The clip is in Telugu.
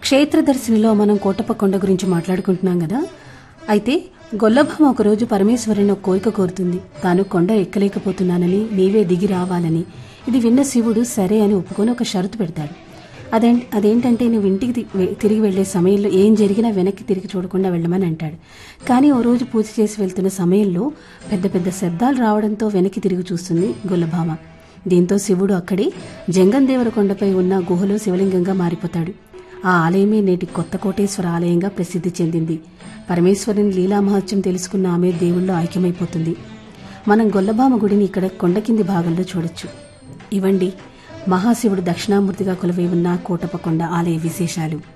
క్షేత్రదర్శినిలో మనం కోటప్ప కొండ గురించి మాట్లాడుకుంటున్నాం కదా అయితే గొల్లభామ ఒకరోజు పరమేశ్వరుని ఒక కోరిక కోరుతుంది తాను కొండ ఎక్కలేకపోతున్నానని నీవే దిగి రావాలని ఇది విన్న శివుడు సరే అని ఒప్పుకొని ఒక షరతు పెడతాడు అదే అదేంటంటే నువ్వు ఇంటికి తి- వె- తిరిగి వెళ్లే సమయంలో ఏం జరిగినా వెనక్కి తిరిగి చూడకుండా వెళ్ళమని అంటాడు కానీ ఓ రోజు పూజ చేసి వెళ్తున్న సమయంలో పెద్ద పెద్ద శబ్దాలు రావడంతో వెనక్కి తిరిగి చూస్తుంది గొల్లభామ దీంతో శివుడు అక్కడే జంగందేవర కొండపై ఉన్న గుహలో శివలింగంగా మారిపోతాడు ఆ ఆలయమే నేటి కొత్త కోటేశ్వర ఆలయంగా ప్రసిద్ధి చెందింది పరమేశ్వరుని లీలామహత్యం తెలుసుకున్న ఆమె దేవుళ్ళో ఐక్యమైపోతుంది మనం గొల్లభామ గుడిని ఇక్కడ కొండ కింది భాగంలో చూడొచ్చు ఇవండి మహాశివుడు దక్షిణామూర్తిగా కొలువై ఉన్న కోటప్పకొండ ఆలయ విశేషాలు